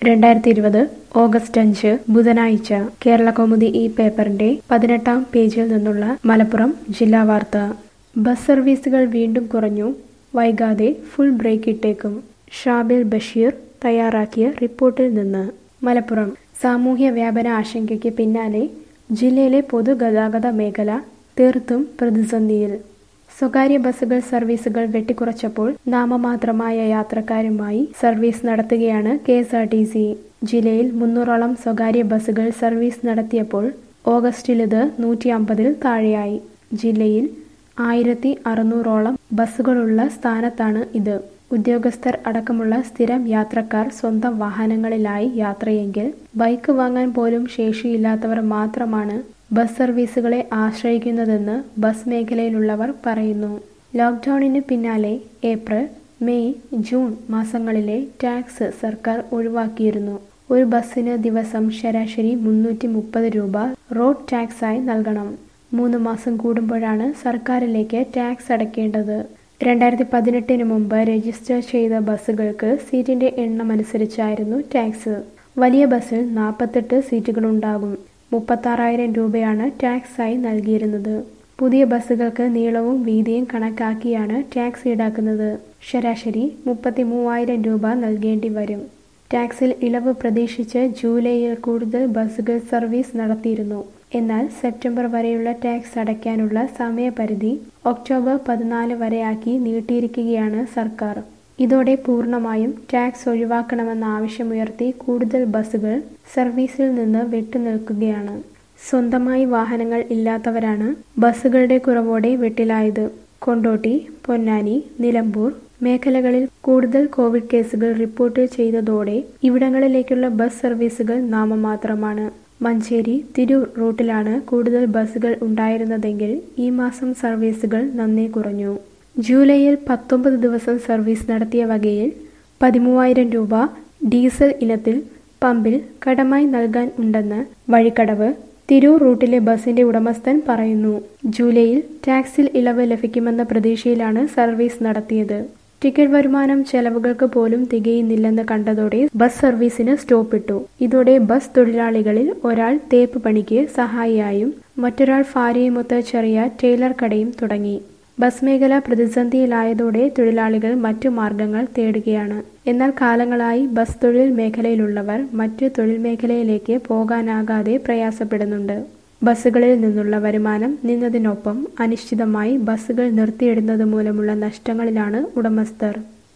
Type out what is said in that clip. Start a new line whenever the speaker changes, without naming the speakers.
രണ്ടായിരത്തി ഇരുപത് ഓഗസ്റ്റ് അഞ്ച് ബുധനാഴ്ച കേരള കൗമുദി ഈ പേപ്പറിന്റെ പതിനെട്ടാം പേജിൽ നിന്നുള്ള മലപ്പുറം ജില്ലാ വാർത്ത ബസ് സർവീസുകൾ വീണ്ടും കുറഞ്ഞു വൈകാതെ ഫുൾ ബ്രേക്ക് ഇട്ടേക്കും ഷാബിൽ ബഷീർ തയ്യാറാക്കിയ റിപ്പോർട്ടിൽ നിന്ന് മലപ്പുറം സാമൂഹ്യ വ്യാപന ആശങ്കയ്ക്ക് പിന്നാലെ ജില്ലയിലെ പൊതുഗതാഗത മേഖല തീർത്തും പ്രതിസന്ധിയിൽ സ്വകാര്യ ബസ്സുകൾ സർവീസുകൾ വെട്ടിക്കുറച്ചപ്പോൾ നാമമാത്രമായ യാത്രക്കാരുമായി സർവീസ് നടത്തുകയാണ് K S R T C ജില്ലയിൽ മുന്നൂറോളം സ്വകാര്യ ബസ്സുകൾ സർവീസ് നടത്തിയപ്പോൾ ഓഗസ്റ്റിൽ ഇത് നൂറ്റി അമ്പതിൽ താഴെയായി ജില്ലയിൽ ആയിരത്തി അറുന്നൂറോളം ബസ്സുകളുള്ള സ്ഥാനത്താണ് ഇത് ഉദ്യോഗസ്ഥർ അടക്കമുള്ള സ്ഥിരം യാത്രക്കാർ സ്വന്തം വാഹനങ്ങളിലായി യാത്രയെങ്കിൽ ബൈക്ക് വാങ്ങാൻ പോലും ശേഷിയില്ലാത്തവർ മാത്രമാണ് ബസ് സർവീസുകളെ ആശ്രയിക്കുന്നതെന്ന് ബസ് മേഖലയിലുള്ളവർ പറയുന്നു ലോക്ക്ഡൌണിന് പിന്നാലെ ഏപ്രിൽ മെയ് ജൂൺ മാസങ്ങളിലെ ടാക്സ് സർക്കാർ ഒഴിവാക്കിയിരുന്നു ഒരു ബസ്സിന് ദിവസം ശരാശരി മുന്നൂറ്റി മുപ്പത് രൂപ റോഡ് ടാക്സായി നൽകണം മൂന്ന് മാസം കൂടുമ്പോഴാണ് സർക്കാരിലേക്ക് ടാക്സ് അടയ്ക്കേണ്ടത് രണ്ടായിരത്തി പതിനെട്ടിന് മുമ്പ് രജിസ്റ്റർ ചെയ്ത ബസ്സുകൾക്ക് സീറ്റിന്റെ എണ്ണം അനുസരിച്ചായിരുന്നു ടാക്സ് വലിയ ബസ്സിൽ നാൽപ്പത്തെട്ട് സീറ്റുകളുണ്ടാകും മുപ്പത്താറായിരം രൂപയാണ് ടാക്സായി നൽകിയിരുന്നത് പുതിയ ബസ്സുകൾക്ക് നീളവും വീതിയും കണക്കാക്കിയാണ് ടാക്സ് ഈടാക്കുന്നത് ശരാശരി മുപ്പത്തി മൂവായിരം രൂപ നൽകേണ്ടി വരും ടാക്സിൽ ഇളവ് പ്രതീക്ഷിച്ച് ജൂലൈയിൽ കൂടുതൽ ബസ്സുകൾ സർവീസ് നടത്തിയിരുന്നു എന്നാൽ സെപ്റ്റംബർ വരെയുള്ള ടാക്സ് അടയ്ക്കാനുള്ള സമയപരിധി ഒക്ടോബർ പതിനാല് വരെയാക്കി നീട്ടിയിരിക്കുകയാണ് സർക്കാർ ഇതോടെ പൂർണ്ണമായും ടാക്സ് ഒഴിവാക്കണമെന്ന ആവശ്യമുയർത്തി കൂടുതൽ ബസ്സുകൾ സർവീസിൽ നിന്ന് വിട്ടുനിൽക്കുകയാണ് സ്വന്തമായി വാഹനങ്ങൾ ഇല്ലാത്തവരാണ് ബസ്സുകളുടെ കുറവോടെ വെട്ടിലായത് കൊണ്ടോട്ടി പൊന്നാനി നിലമ്പൂർ മേഖലകളിൽ കൂടുതൽ കോവിഡ് കേസുകൾ റിപ്പോർട്ട് ചെയ്തതോടെ ഇവിടങ്ങളിലേക്കുള്ള ബസ് സർവീസുകൾ നാമമാത്രമാണ് മഞ്ചേരി തിരൂർ റൂട്ടിലാണ് കൂടുതൽ ബസ്സുകൾ ഉണ്ടായിരുന്നതെങ്കിൽ ഈ മാസം സർവീസുകൾ നന്നേ കുറഞ്ഞു ജൂലൈയിൽ പത്തൊമ്പത് ദിവസം സർവീസ് നടത്തിയ വകയിൽ പതിമൂവായിരം രൂപ ഡീസൽ ഇനത്തിൽ പമ്പിൽ കടമായി നൽകാൻ ഉണ്ടെന്ന് വഴിക്കടവ് തിരൂർ റൂട്ടിലെ ബസിന്റെ ഉടമസ്ഥൻ പറയുന്നു ജൂലൈയിൽ ടാക്സിൽ ഇളവ് ലഭിക്കുമെന്ന പ്രതീക്ഷയിലാണ് സർവീസ് നടത്തിയത് ടിക്കറ്റ് വരുമാനം ചെലവുകൾക്ക് പോലും തികയുന്നില്ലെന്ന് കണ്ടതോടെ ബസ് സർവീസിന് സ്റ്റോപ്പിട്ടു ഇതോടെ ബസ് തൊഴിലാളികളിൽ ഒരാൾ തേപ്പ് പണിക്ക് സഹായിയായും മറ്റൊരാൾ ഭാര്യയുമൊത്ത് ചെറിയ ടൈലർ കടയും തുടങ്ങി ബസ് മേഖല പ്രതിസന്ധിയിലായതോടെ തൊഴിലാളികൾ മറ്റു മാർഗങ്ങൾ തേടുകയാണ് എന്നാൽ കാലങ്ങളായി ബസ് തൊഴിൽ മേഖലയിലുള്ളവർ മറ്റു തൊഴിൽ മേഖലയിലേക്ക് പോകാനാകാതെ പ്രയാസപ്പെടുന്നുണ്ട് ബസ്സുകളിൽ നിന്നുള്ള വരുമാനം നിന്നതിനൊപ്പം അനിശ്ചിതമായി ബസ്സുകൾ നിർത്തിയിടുന്നത് മൂലമുള്ള നഷ്ടങ്ങളിലാണ് ഉടമസ്ഥർ